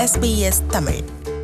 SBS Tamil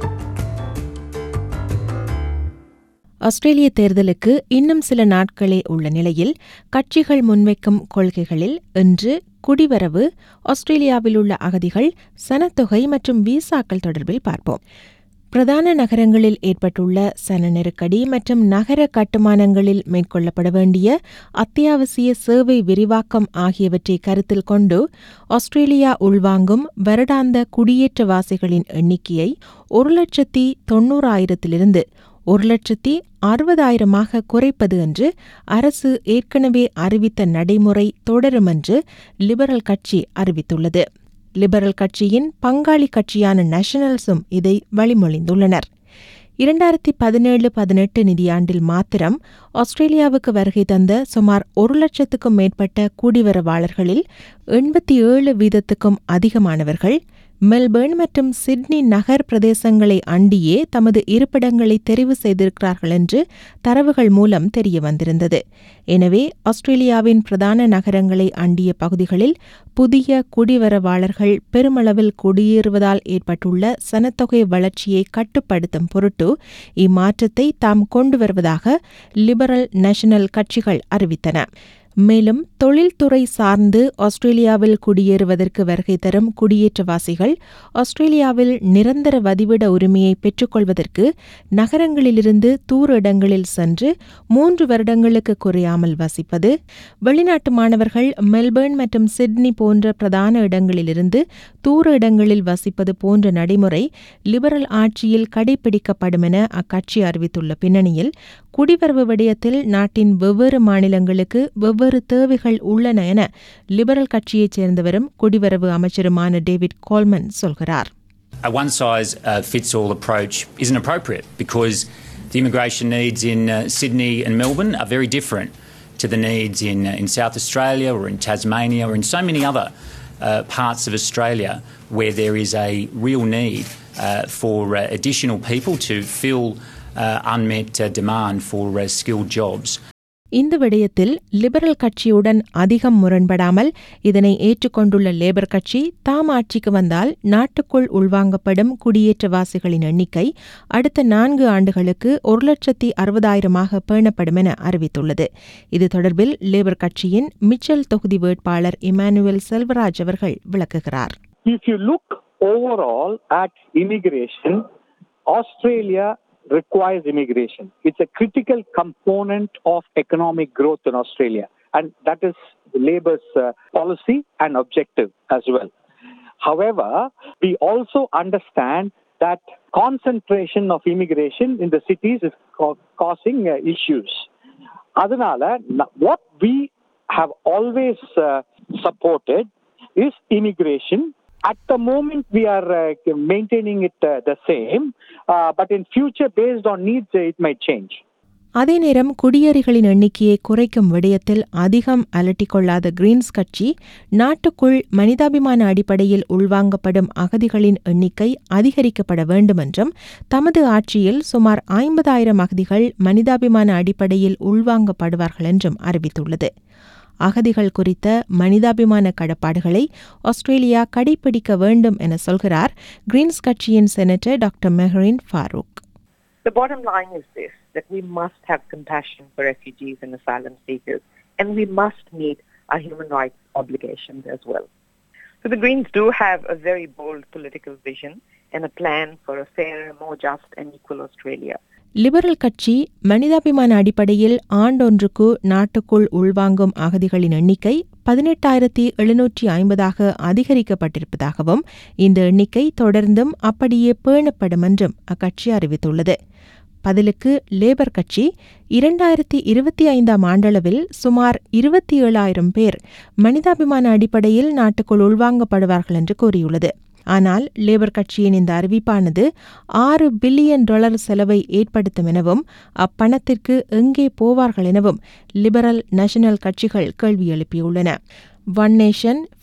ஆஸ்திரேலிய தேர்தலுக்கு இன்னும் சில நாட்களே உள்ள நிலையில் கட்சிகள் முன்வைக்கும் கொள்கைகளில் இன்று குடிவரவு ஆஸ்திரேலியாவில் உள்ள அகதிகள் சனத்தொகை மற்றும் விசாக்கள் தொடர்பில் பார்ப்போம் பிரதான நகரங்களில் ஏற்பட்டுள்ள சன நெருக்கடி மற்றும் நகர கட்டுமானங்களில் மேற்கொள்ளப்பட வேண்டிய அத்தியாவசிய சேவை விரிவாக்கம் ஆகியவற்றை கருத்தில் கொண்டு ஆஸ்திரேலியா உள்வாங்கும் வருடாந்த குடியேற்றவாசிகளின் எண்ணிக்கையை ஒரு லட்சத்தி தொன்னூறாயிரத்திலிருந்து ஒரு லட்சத்தி அறுபதாயிரமாக குறைப்பது என்று அரசு ஏற்கனவே அறிவித்த நடைமுறை தொடரும் என்று லிபரல் கட்சி அறிவித்துள்ளது லிபரல் கட்சியின் பங்காளி கட்சியான நேஷனல்ஸும் இதை வழிமொழிந்துள்ளனர் இரண்டாயிரத்தி பதினேழு பதினெட்டு நிதியாண்டில் மாத்திரம் ஆஸ்திரேலியாவுக்கு வருகை தந்த சுமார் ஒரு லட்சத்துக்கும் மேற்பட்ட குடிவரவாளர்களில் எண்பத்தி ஏழு வீதத்துக்கும் அதிகமானவர்கள் மெல்பர்ன் மற்றும் சிட்னி நகர் பிரதேசங்களை அண்டியே தமது இருப்பிடங்களை தெரிவு செய்திருக்கிறார்கள் என்று தரவுகள் மூலம் தெரிய வந்திருந்தது எனவே ஆஸ்திரேலியாவின் பிரதான நகரங்களை அண்டிய பகுதிகளில் புதிய குடிவரவாளர்கள் பெருமளவில் குடியேறுவதால் ஏற்பட்டுள்ள சனத்தொகை வளர்ச்சியை கட்டுப்படுத்தும் பொருட்டு இம்மாற்றத்தை தாம் கொண்டு வருவதாக லிபரல் நேஷனல் கட்சிகள் அறிவித்தன மேலும் தொழில்துறை சார்ந்து ஆஸ்திரேலியாவில் குடியேறுவதற்கு வருகை தரும் குடியேற்றவாசிகள் ஆஸ்திரேலியாவில் நிரந்தர வதிவிட உரிமையை பெற்றுக்கொள்வதற்கு நகரங்களிலிருந்து தூர இடங்களில் சென்று மூன்று வருடங்களுக்கு குறையாமல் வசிப்பது வெளிநாட்டு மாணவர்கள் மெல்பர்ன் மற்றும் சிட்னி போன்ற பிரதான இடங்களிலிருந்து தூர இடங்களில் வசிப்பது போன்ற நடைமுறை லிபரல் ஆட்சியில் கடைபிடிக்கப்படும் என அக்கட்சி அறிவித்துள்ள பின்னணியில் குடிவரவு விடயத்தில் நாட்டின் வெவ்வேறு மாநிலங்களுக்கு வெவ்வேறு தேவைகள் உள்ளன என லிபரல் கட்சியைச் சேர்ந்தவரும் குடிவரவு அமைச்சருமான டேவிட் கோல்மன் சொல்கிறார் A one size uh, fits all approach isn't appropriate because the immigration needs in uh, Sydney and Melbourne are very different to the needs in, uh, in South Australia or in Tasmania or in so many other uh, parts of Australia where there is a real need uh, for uh, additional people to fill uh, unmet uh, demand for uh, skilled jobs. இந்த விடயத்தில் liberal கட்சியுடன் அதிகம் முரண்படாமல் இதனை ஏற்றுக்கொண்டுள்ள labour கட்சி தாம் ஆட்சிக்கு வந்தால் நாட்டுக்குள் உள்வாங்கப்படும் குடியேற்றவாசிகளின் எண்ணிக்கை அடுத்த நான்கு ஆண்டுகளுக்கு ஒரு லட்சத்தி அறுபதாயிரமாக பேணப்படும் என அறிவித்துள்ளது இது தொடர்பில் லேபர் கட்சியின் மிச்சல் தொகுதி வேட்பாளர் இமானுவேல் செல்வராஜ் அவர்கள் விளக்குகிறார் if you look overall at immigration, Australia requires immigration. It's a critical component of economic growth in Australia, and that is Labour's uh, policy and objective as well. However, we also understand that concentration of immigration in the cities is ca- causing uh, issues. Adhanala, na- what we have always uh, supported is immigration at the moment we are uh, maintaining it uh, the same uh, but in future based on needs uh, it might change அதே நேரம் குடியேறிகளின் எண்ணிக்கையை குறைக்கும் விடயத்தில் அதிகம் அலட்டிக்கொள்ளாத Green's கட்சி நாட்டுக்குள் மனிதாபிமான அடிப்படையில் உள்வாங்கப்படும் அகதிகளின் எண்ணிக்கை அதிகரிக்கப்பட வேண்டும் என்றும் தமது ஆட்சியில் சுமார் ஐம்பதாயிரம் அகதிகள் மனிதாபிமான அடிப்படையில் உள்வாங்கப்படுவார்கள் என்றும் அறிவித்துள்ளது அகதிகள் குறித்த மனிதாபிமான கடப்பாடுகளை ஆஸ்திரேலியா கடைபிடிக்க வேண்டும் என சொல்கிறார் கிரீன்ஸ் கட்சியின் senator doctor Mehreen Faruqi The bottom line is this that we must have compassion for refugees and asylum seekers, and we must meet our human rights obligations as well. So the Greens do have a very bold political vision and a plan for a fairer, more just, and equal Australia. Liberal கட்சி மனிதாபிமான அடிப்படையில் ஆண்டொன்றுக்கு நாட்டுக்குள் உள்வாங்கும் அகதிகளின் எண்ணிக்கை பதினெட்டாயிரத்தி எழுநூற்றி ஐம்பதாக அதிகரிக்கப்பட்டிருப்பதாகவும் இந்த எண்ணிக்கை தொடர்ந்தும் அப்படியே பேணப்படும் என்றும் அக்கட்சி அறிவித்துள்ளது பதிலுக்கு லேபர் கட்சி இரண்டாயிரத்தி இருபத்தி ஐந்தாம் ஆண்டளவில் சுமார் இருபத்தி ஏழாயிரம் பேர் மனிதாபிமான அடிப்படையில் நாட்டுக்குள் உள்வாங்கப்படுவார்கள் என்று கூறியுள்ளது ஆனால் லேபர் கட்சியின் இந்த அறிவிப்பானது ஆறு பில்லியன் டாலர் செலவை ஏற்படுத்தும் எனவும் அப்பணத்திற்கு எங்கே போவார்கள் எனவும் லிபரல் நேஷனல் கட்சிகள் கேள்வி எழுப்பியுள்ளன One Nation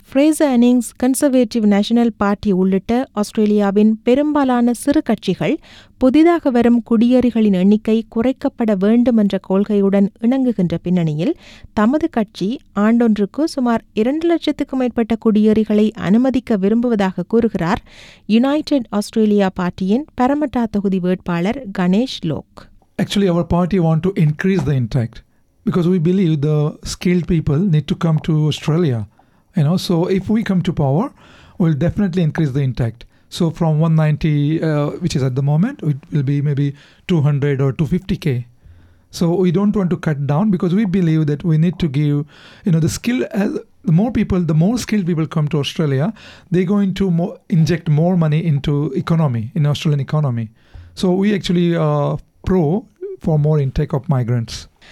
Fraser Anning's Conservative National Party உள்ளிட்ட ஆஸ்திரேலியாவின் பெரும்பாலான சிறு கட்சிகள் புதிதாக வரும் குடியேறிகளின் எண்ணிக்கை குறைக்கப்பட வேண்டும் என்ற கொள்கையுடன் இணங்குகின்ற பின்னணியில் தமது கட்சி ஆண்டொன்றுக்கு சுமார் இரண்டு லட்சத்துக்கும் மேற்பட்ட குடியேறிகளை அனுமதிக்க விரும்புவதாக கூறுகிறார் யுனைடெட் ஆஸ்திரேலியா பார்ட்டியின் பரமட்டா தொகுதி வேட்பாளர் Ganesh Lok Actually, our party want to increase the intake because we believe the skilled people need to come to Australia. You know, so if we come to power, we'll definitely increase the intake. So from 190, uh, which is at the moment, it will be maybe 200 or 250k. So we don't want to cut down because we believe that we need to give, you know, the skill. As the more people, the more skilled people come to Australia, they're going to more, inject more money into economy in Australian economy. So we actually uh, pro for more intake of migrants.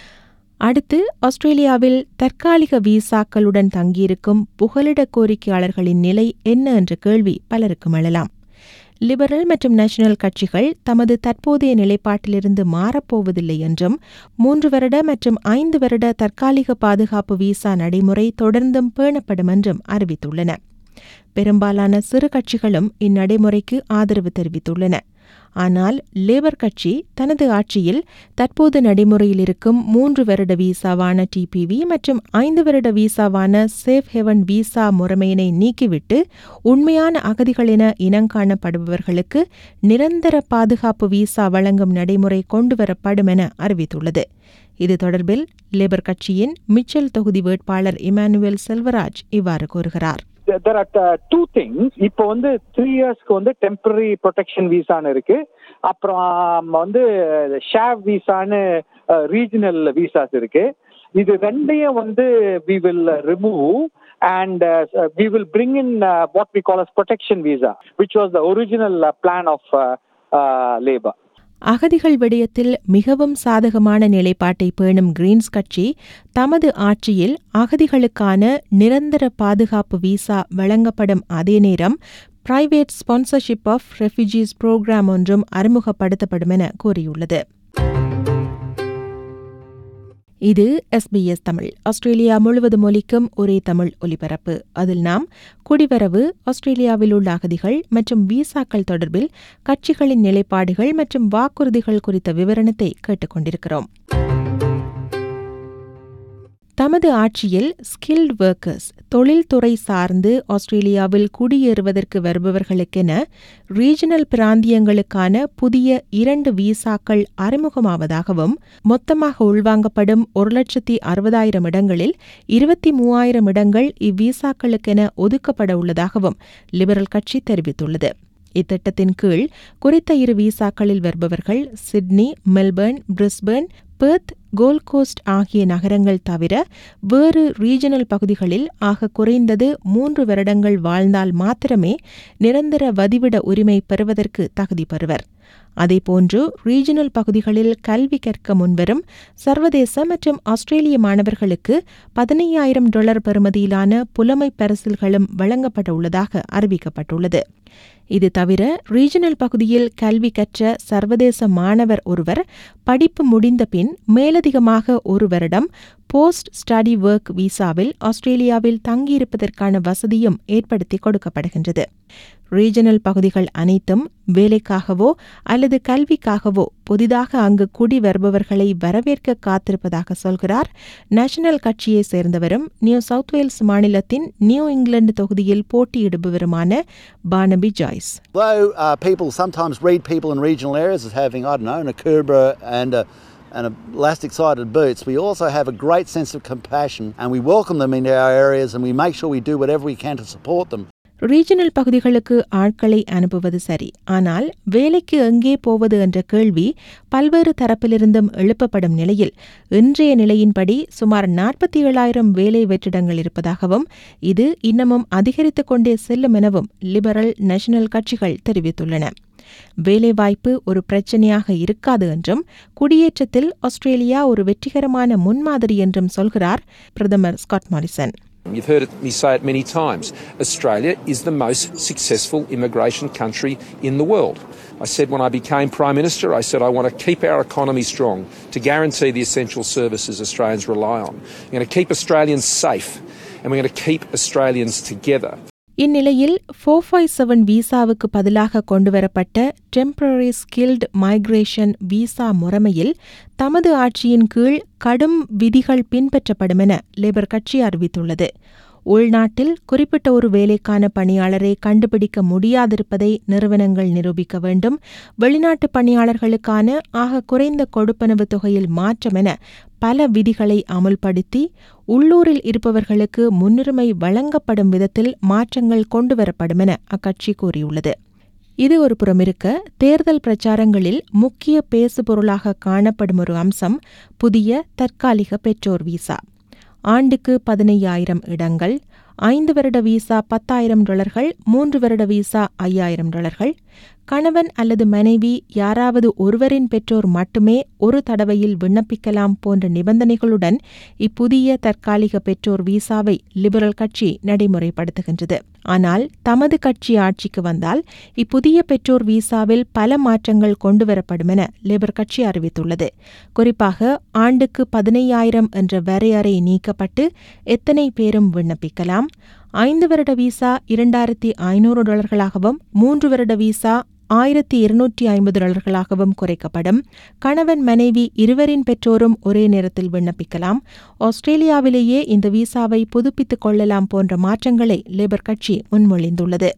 அடுத்து ஆஸ்திரேலியாவில் தற்காலிக விசாக்களுடன் தங்கியிருக்கும் புகலிட கோரிக்கையாளர்களின் நிலை என்ன என்ற கேள்வி பலருக்கும் எழலாம் லிபரல் மற்றும் நேஷனல் கட்சிகள் தமது தற்போதைய நிலைப்பாட்டிலிருந்து மாறப்போவதில்லை என்றும் மூன்று வருட மற்றும் ஐந்து வருட தற்காலிக பாதுகாப்பு விசா நடைமுறை தொடர்ந்தும் பேணப்படும் என்றும் அறிவித்துள்ளன பெரும்பாலான சிறு கட்சிகளும் இந்நடைமுறைக்கு ஆதரவு தெரிவித்துள்ளன ஆனால் லேபர் கட்சி தனது ஆட்சியில் தற்போது நடைமுறையில் இருக்கும் மூன்று வருட விசாவான டிபிவி மற்றும் ஐந்து வருட விசாவான சேஃப் ஹெவன் விசா முறைமையினை நீக்கிவிட்டு உண்மையான அகதிகள் என இனங்காணப்படுபவர்களுக்கு நிரந்தர பாதுகாப்பு விசா வழங்கும் நடைமுறை கொண்டுவரப்படும் என அறிவித்துள்ளது இது தொடர்பில் லேபர் கட்சியின் மிச்சல் தொகுதி வேட்பாளர் இமானுவேல் செல்வராஜ் இவ்வாறு கூறுகிறார் there are uh, two things இப்போ வந்து த்ரீ இயர்ஸ்க்கு வந்து டெம்பரரி ப்ரொடெக்ஷன் விசான்னு இருக்கு அப்புறம் வந்து ஷேவ் விசான்னு ரீஜனல் விசாஸ் இருக்கு இது ரெண்டையும் வந்து we will remove and uh, we will bring in uh, what we call as protection visa which was the original uh, plan of uh, uh, labor அகதிகள் விடயத்தில் மிகவும் சாதகமான நிலைப்பாட்டை பேணும் கிரீன்ஸ் கட்சி தமது ஆட்சியில் அகதிகளுக்கான நிரந்தர பாதுகாப்பு விசா வழங்கப்படும் அதே நேரம் private sponsorship of refugees program ஒன்றும் அறிமுகப்படுத்தப்படும் என கூறியுள்ளது இது எஸ்பிஎஸ் தமிழ் ஆஸ்திரேலியா முழுவதும் ஒலிக்கும் ஒரே தமிழ் ஒலிபரப்பு அதில் நாம் குடிவரவு ஆஸ்திரேலியாவில் உள்ள அகதிகள் மற்றும் விசாக்கள் தொடர்பில் கட்சிகளின் நிலைப்பாடுகள் மற்றும் வாக்குறுதிகள் குறித்த விவரணத்தை கேட்டுக்கொண்டிருக்கிறோம் தமது ஆட்சியில் ஸ்கில்ட் ஒர்க்கர்ஸ் தொழில்துறை சார்ந்து ஆஸ்திரேலியாவில் குடியேறுவதற்கு வருபவர்களுக்கென ரீஜனல் பிராந்தியங்களுக்கான புதிய இரண்டு விசாக்கள் அறிமுகமாவதாகவும் மொத்தமாக உள்வாங்கப்படும் ஒரு லட்சத்தி அறுபதாயிரம் இடங்களில் இருபத்தி மூவாயிரம் இடங்கள் இவ்விசாக்களுக்கென ஒதுக்கப்பட உள்ளதாகவும் லிபரல் கட்சி தெரிவித்துள்ளது இத்திட்டத்தின் கீழ் குறித்த இரு விசாக்களில் வருபவர்கள் Sydney Melbourne Brisbane Perth Gold Coast ஆகிய நகரங்கள் தவிர வேறு ரீஜனல் பகுதிகளில் ஆக குறைந்தது மூன்று வருடங்கள் வாழ்ந்தால் மாத்திரமே நிரந்தர வதிவிட உரிமை பெறுவதற்கு தகுதி பெறுவர் அதேபோன்று ரீஜனல் பகுதிகளில் கல்வி கற்க முன்வரும் சர்வதேச மற்றும் ஆஸ்திரேலிய மாணவர்களுக்கு பதினையாயிரம் டாலர் பெறுமதியிலான புலமை பரிசில்களும் வழங்கப்பட உள்ளதாக அறிவிக்கப்பட்டுள்ளது இது தவிர ரீஜனல் பகுதியில் கல்வி கற்ற சர்வதேச மாணவர் ஒருவர் படிப்பு முடிந்த பின் மேலதிகமாக ஒரு வருடம் போஸ்ட் ஸ்டடி ஒர்க் விசாவில் ஆஸ்திரேலியாவில் தங்கியிருப்பதற்கான வசதியும் ஏற்படுத்தி கொடுக்கப்படுகின்றது ரீஜனல் பகுதிகள் அனைத்தும் வேலைக்காகவோ அல்லது கல்விக்காகவோ புதிதாக அங்கு குடி வருபவர்களை வரவேற்க காத்திருப்பதாக சொல்கிறார் நேஷனல் கட்சியை சேர்ந்தவரும் நியூ சவுத் வேல்ஸ் மாநிலத்தின் நியூ இங்கிலாந்து தொகுதியில் போட்டியிடுபவருமான Barnaby Joyce Though uh, people sometimes read people in regional areas as having, I don't know, an Akubra and a and elastic sided boots, we also have a great sense of compassion and we welcome them into our areas and we make sure we do whatever we can to support them. Regional பகுதிகளுக்கு ஆட்களை அனுப்புவது சரி ஆனால் வேலைக்கு எங்கே போவது என்ற கேள்வி பல்வேறு தரப்பிலிருந்தும் எழுப்பப்படும் நிலையில் இன்றைய நிலையின்படி சுமார் நாற்பத்தி ஏழாயிரம் வேலை வெற்றிடங்கள் இருப்பதாகவும் இது இன்னமும் அதிகரித்துக் கொண்டே செல்லும் எனவும் லிபரல் நேஷனல் கட்சிகள் தெரிவித்துள்ளன வேலைவாய்ப்பு ஒரு பிரச்சனையாக இருக்காது என்றும் குடியேற்றத்தில் ஆஸ்திரேலியா ஒரு வெற்றிகரமான முன்மாதிரி என்றும் சொல்கிறார் பிரதமர் Scott Morrison You've heard me say it many times. Australia is the most successful immigration country in the world. I said when I became Prime Minister, I said I want to keep our economy strong to guarantee the essential services Australians rely on. I'm going to keep Australians safe and we're going to keep Australians together. இந்நிலையில் four five seven விசாவுக்கு பதிலாக கொண்டுவரப்பட்ட temporary skilled migration visa முறைமையில் தமது ஆட்சியின் கீழ் கடும் விதிகள் பின்பற்றப்படும் என லேபர் கட்சி அறிவித்துள்ளது உள்நாட்டில் குறிப்பிட்ட ஒரு வேலைக்கான பணியாளரை கண்டுபிடிக்க முடியாதிருப்பதை நிறுவனங்கள் நிரூபிக்க வேண்டும் வெளிநாட்டு பணியாளர்களுக்கான ஆக குறைந்த கொடுப்பனவு தொகையில் மாற்றம் என பல விதிகளை அமுல்படுத்தி உள்ளூரில் இருப்பவர்களுக்கு முன்னுரிமை வழங்கப்படும் விதத்தில் மாற்றங்கள் கொண்டுவரப்படும் என அக்கட்சி கூறியுள்ளது இது ஒரு புறமிருக்க தேர்தல் பிரச்சாரங்களில் முக்கிய பேசுபொருளாக காணப்படும் ஒரு அம்சம் புதிய தற்காலிக பெற்றோர் விசா ஆண்டுக்கு பதினையாயிரம் இடங்கள் ஐந்து வருட விசா பத்தாயிரம் டாலர்கள் மூன்று வருட விசா ஐயாயிரம் டாலர்கள் கணவன் அல்லது மனைவி யாராவது ஒருவரின் பெற்றோர் மட்டுமே ஒரு தடவையில் விண்ணப்பிக்கலாம் போன்ற நிபந்தனைகளுடன் இப்புதிய தற்காலிக பெற்றோர் விசாவை லிபரல் கட்சி நடைமுறைப்படுத்துகின்றது ஆனால் தமது கட்சி ஆட்சிக்கு வந்தால் இப்புதிய பெற்றோர் விசாவில் பல மாற்றங்கள் கொண்டுவரப்படும் என லேபர் கட்சி அறிவித்துள்ளது குறிப்பாக ஆண்டுக்கு பதினையாயிரம் என்ற வரையறை நீக்கப்பட்டு எத்தனை பேரும் விண்ணப்பிக்கலாம் ஐந்து வருட விசா இரண்டாயிரத்தி ஐநூறு டாலர்களாகவும் மூன்று வருட விசா ஆயிரத்தி இருநூற்றி ஐம்பது டாலர்களாகவும் குறைக்கப்படும் கணவன் மனைவி இருவரின் பெற்றோரும் ஒரே நேரத்தில் விண்ணப்பிக்கலாம் ஆஸ்திரேலியாவிலேயே இந்த விசாவை புதுப்பித்துக் கொள்ளலாம் போன்ற மாற்றங்களை லேபர் கட்சி முன்மொழிந்துள்ளது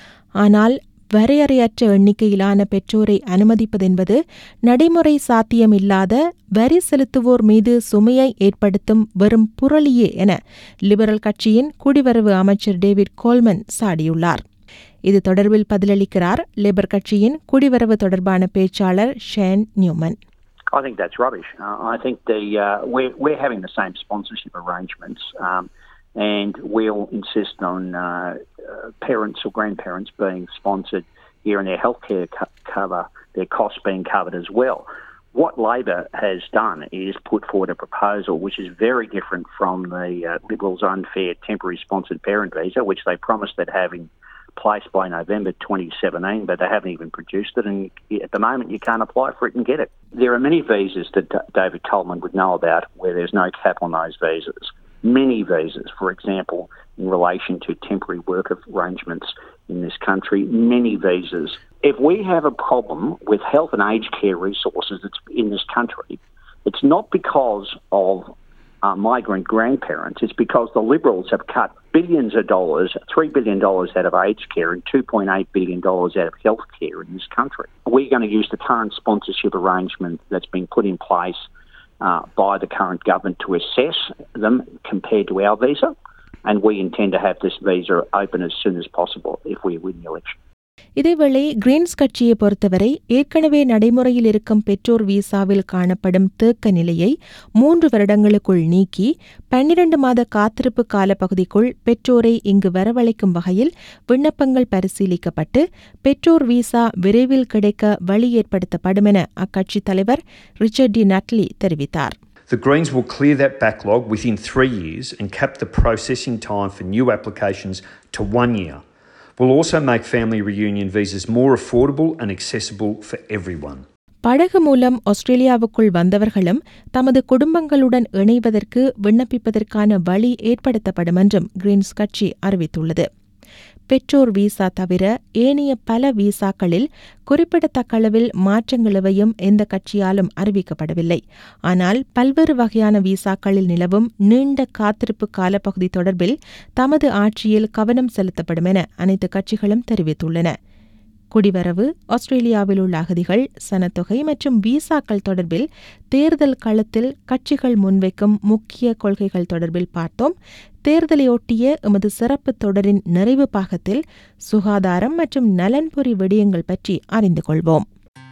ஆனால் வரையறையற்ற எண்ணிக்கையிலான பெற்றோரை அனுமதிப்பதென்பது நடைமுறை சாத்தியமில்லாத வரி செலுத்துவோர் மீது சுமையை ஏற்படுத்தும் வெறும் புரளியே என லிபரல் கட்சியின் குடிவரவு அமைச்சர் டேவிட் கோல்மன் சாடியுள்ளார் இது தொடர்பில் பதிலளிக்கிறார் லேபர் கட்சியின் குடிவரவு தொடர்பான பேச்சாளர் Shane Newman I think that's rubbish. Uh, I think the uh, we're we're having the same sponsorship arrangements, um, and we'll insist on uh, uh, parents or grandparents being sponsored here and their healthcare co- cover, their costs being covered as well. What Labor has done is put forward a proposal which is very different from the uh, Liberals' unfair temporary sponsored parent visa, which they promised they'd have in place by November 2017, but they haven't even produced it. And at the moment, you can't apply for it and get it. There are many visas that D- David Coleman would know about where there's no cap on those visas. Many visas, for example, in relation to temporary work arrangements in this country, many visas. If we have a problem with health and aged care resources that's in this country, it's not because of uh, migrant grandparents. It's because the Liberals have cut billions of dollars, $3 billion out of aged care and $2.8 billion out of health care in this country. We're going to use the current sponsorship arrangement that's been put in place uh, by the current government to assess them compared to our visa. And we intend to have this visa open as soon as possible if we win the election. இதேவேளை Greens கட்சியை பொறுத்தவரை ஏற்கனவே நடைமுறையில் இருக்கும் பெற்றோர் விசாவில் காணப்படும் தேக்க நிலையை மூன்று வருடங்களுக்குள் நீக்கி பன்னிரண்டு மாத காத்திருப்பு காலப்பகுதிக்குள் பெற்றோரை இங்கு வரவழைக்கும் வகையில் விண்ணப்பங்கள் பரிசீலிக்கப்பட்டு பெற்றோர் விசா விரைவில் கிடைக்க வழி ஏற்படுத்தப்படும் என அக்கட்சித் தலைவர் ரிச்சர்ட் டி நட்லி தெரிவித்தார் The Greens will clear that backlog within three years and cap the processing time for new applications to one year. We'll also make family reunion visas more affordable and accessible for everyone. படகு மூலம் ஆஸ்திரேலியாவுக்குள் வந்தவர்களும் தமது குடும்பங்களுடன் இணைவதற்கு விண்ணப்பிப்பதற்கான வழி ஏற்படுத்தப்படும் என்றும் Green's கட்சி அறிவித்துள்ளது பெற்றோர் விசா தவிர ஏனைய பல விசாக்களில் குறிப்பிடத்தக்க அளவில் மாற்றங்கள் எவையும் எந்த கட்சியாலும் அறிவிக்கப்படவில்லை ஆனால் பல்வேறு வகையான விசாக்களில் நிலவும் நீண்ட காத்திருப்பு காலப்பகுதி தொடர்பில் தமது ஆட்சியில் கவனம் செலுத்தப்படும் என அனைத்து கட்சிகளும் தெரிவித்துள்ளன குடிவரவு ஆஸ்திரேலியாவில் உள்ள அகதிகள் சனத்தொகை மற்றும் விசாக்கள் தொடர்பில் தேர்தல் களத்தில் கட்சிகள் முன்வைக்கும் முக்கிய கொள்கைகள் தொடர்பில் பார்த்தோம் தேர்தலையொட்டிய எமது சிறப்பு தொடரின் நிறைவு பாகத்தில் சுகாதாரம் மற்றும் நலன்புரி விடயங்கள் பற்றி அறிந்து கொள்வோம்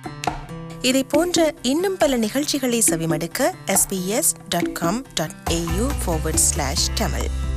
இதை போன்ற இன்னும் பல நிகழ்ச்சிகளை செவிமடுக்க sbs.com.au forward slash tamil